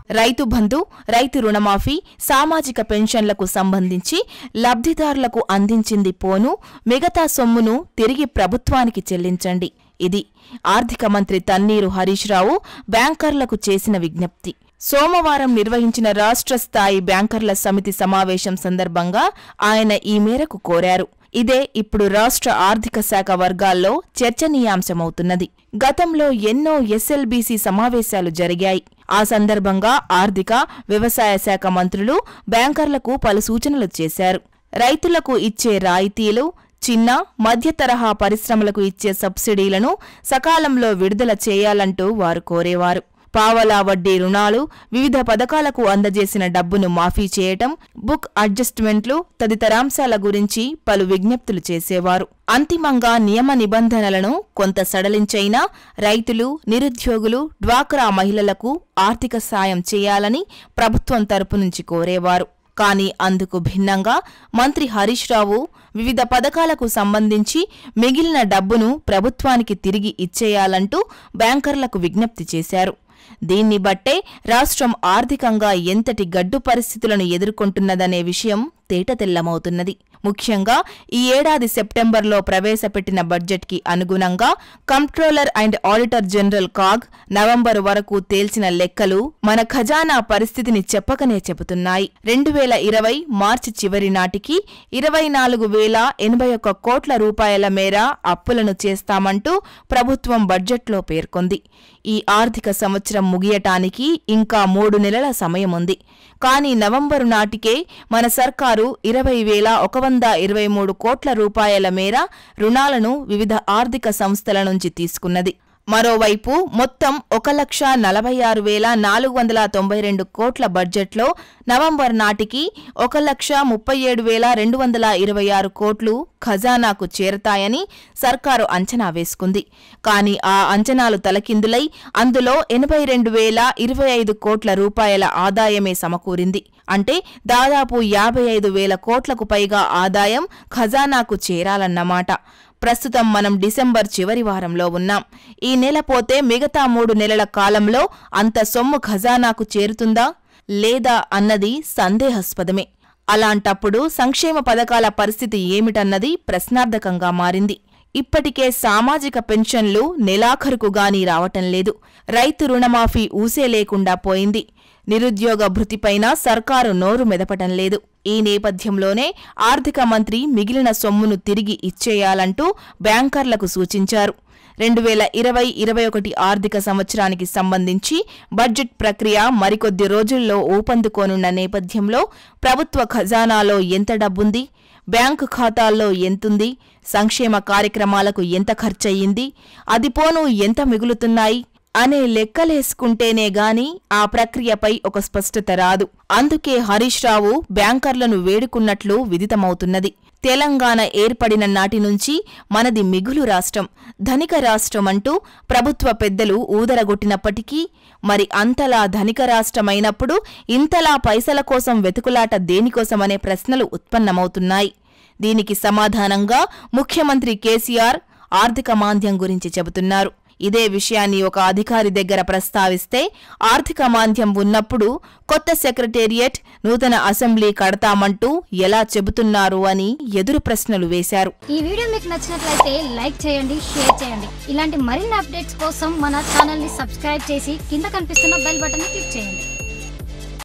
రైతు బంధు రైతు రుణమాఫీ సామాజిక పెన్షన్లకు సంబంధించి లబ్ధిదారులకు అందించింది పోను మిగతా సొమ్మును తిరిగి ప్రభుత్వానికి చెల్లించండి ఇది ఆర్థిక మంత్రి తన్నీరు హరీష్ రావు బ్యాంకర్లకు చేసిన విజ్ఞప్తి సోమవారం నిర్వహించిన రాష్ట్ర స్థాయి బ్యాంకర్ల సమితి సమావేశం సందర్భంగా ఆయన ఈ మేరకు కోరారు ఇదే ఇప్పుడు రాష్ట్ర ఆర్థిక శాఖ వర్గాల్లో చర్చనీయాంశమవుతున్నది గతంలో ఎన్నో ఎస్ఎల్బీసీ సమావేశాలు జరిగాయి ఆ సందర్భంగా ఆర్థిక వ్యవసాయ శాఖ మంత్రులు బ్యాంకర్లకు పలు సూచనలు చేశారు రైతులకు ఇచ్చే రాయితీలు చిన్న మధ్య తరహా పరిశ్రమలకు ఇచ్చే సబ్సిడీలను సకాలంలో విడుదల చేయాలంటూ వారు కోరేవారు పావలా వడ్డీ రుణాలు వివిధ పథకాలకు అందజేసిన డబ్బును మాఫీ చేయటం బుక్ అడ్జస్ట్మెంట్లు తదితరాంశాల గురించి పలు విజ్ఞప్తులు చేసేవారు అంతిమంగా నియమ నిబంధనలను కొంత సడలించైనా రైతులు నిరుద్యోగులు డ్వాక్రా మహిళలకు ఆర్థిక సాయం చేయాలని ప్రభుత్వం తరపు నుంచి కోరేవారు కానీ అందుకు భిన్నంగా మంత్రి హరీష్ రావు వివిధ పథకాలకు సంబంధించి మిగిలిన డబ్బును ప్రభుత్వానికి తిరిగి ఇచ్చేయాలంటూ బ్యాంకర్లకు విజ్ఞప్తి చేశారు దీన్ని బట్టే రాష్ట్రం ఆర్థికంగా ఎంతటి గడ్డు పరిస్థితులను ఎదుర్కొంటున్నదనే విషయం తేటతెల్లమవుతున్నది ముఖ్యంగా ఈ ఏడాది సెప్టెంబర్లో ప్రవేశపెట్టిన బడ్జెట్కి అనుగుణంగా comptroller and auditor general CAG November వరకు తేల్చిన లెక్కలు మన ఖజానా పరిస్థితిని చెప్పకనే చెబుతున్నాయి రెండు వేల ఇరవై మార్చి చివరి నాటికి ఇరవై నాలుగు వేల ఎనభై ఒక్క కోట్ల రూపాయల మేర అప్పులను చేస్తామంటూ ప్రభుత్వం బడ్జెట్లో పేర్కొంది ఈ ఆర్థిక సంవత్సరం ముగియటానికి ఇంకా మూడు నెలల సమయం ఉంది కానీ నవంబరు నాటికే మన సర్కారు ఇరవై వేల ఒక వంద ఇరవై మూడు కోట్ల రూపాయల మేర రుణాలను వివిధ ఆర్థిక సంస్థల నుంచి తీసుకున్నది మరోవైపు మొత్తం ఒక లక్ష నలభై ఆరు వేల నాలుగు వందల తొంభై రెండు కోట్ల బడ్జెట్లో నవంబర్ నాటికి ఒక లక్ష ముప్పై ఏడు వేల రెండు వందల ఇరవై ఆరు కోట్లు ఖజానాకు చేరతాయని సర్కారు అంచనా వేసుకుంది కానీ ఆ అంచనాలు తలకిందులై అందులో ఎనభై రెండు వేల ఇరవై ఐదు కోట్ల రూపాయల ఆదాయమే సమకూరింది అంటే దాదాపు యాభై ఐదు వేల కోట్లకు పైగా ఆదాయం ఖజానాకు చేరాలన్నమాట ప్రస్తుతం మనం డిసెంబర్ చివరి వారంలో ఉన్నాం ఈ నెల పోతే మిగతా మూడు నెలల కాలంలో అంత సొమ్ము ఖజానాకు చేరుతుందా లేదా అన్నది సందేహాస్పదమే అలాంటప్పుడు సంక్షేమ పథకాల పరిస్థితి ఏమిటన్నది ప్రశ్నార్థకంగా మారింది ఇప్పటికే సామాజిక పెన్షన్లు నెలాఖరుకు గాని రావటం లేదు రైతు రుణమాఫీ ఊసే లేకుండా పోయింది నిరుద్యోగ భృతిపైన సర్కారు నోరు మెదపటం లేదు ఈ నేపథ్యంలోనే ఆర్థిక మంత్రి మిగిలిన సొమ్మును తిరిగి ఇచ్చేయాలంటూ బ్యాంకర్లకు సూచించారు రెండు వేల ఇరవై ఇరవై ఒకటి ఆర్థిక సంవత్సరానికి సంబంధించి బడ్జెట్ ప్రక్రియ మరికొద్ది రోజుల్లో ఊపందుకోనున్న నేపథ్యంలో ప్రభుత్వ ఖజానాలో ఎంత డబ్బుంది బ్యాంకు ఖాతాల్లో ఎంతుంది సంక్షేమ కార్యక్రమాలకు ఎంత ఖర్చయింది అది పోను ఎంత మిగులుతున్నాయి అనే లెక్కలేసుకుంటేనే గాని ఆ ప్రక్రియపై ఒక స్పష్టత రాదు అందుకే హరీష్ రావు బ్యాంకర్లను వేడుకున్నట్లు విదితమవుతున్నది తెలంగాణ ఏర్పడిన నాటి నుంచి మనది మిగులు రాష్ట్రం ధనిక రాష్ట్రం అంటూ ప్రభుత్వ పెద్దలు ఊదరగొట్టినప్పటికీ మరి అంతలా ధనిక రాష్ట్రమైనప్పుడు ఇంతలా పైసల కోసం వెతుకులాట దేనికోసమనే ప్రశ్నలు ఉత్పన్నమవుతున్నాయి దీనికి సమాధానంగా ముఖ్యమంత్రి కేసీఆర్ ఆర్థిక మాంద్యం గురించి చెబుతున్నారు ఇదే విషయాన్ని ఒక అధికారి దగ్గర ప్రస్తావిస్తే ఆర్థిక మాంద్యం ఉన్నప్పుడు కొత్త సెక్రటేరియట్ నూతన అసెంబ్లీ కడతామంటూ ఎలా చెబుతున్నారు అని ఎదురు ప్రశ్నలు వేశారు ఈ వీడియో మీకు నచ్చినట్లయితే లైక్ చేయండి షేర్ చేయండి ఇలాంటి మరిన్ని అప్డేట్స్ కోసం మన ఛానల్ ని సబ్స్క్రైబ్ చేసి కింద కనిపిస్తున్న బెల్ బటన్ ని క్లిక్ చేయండి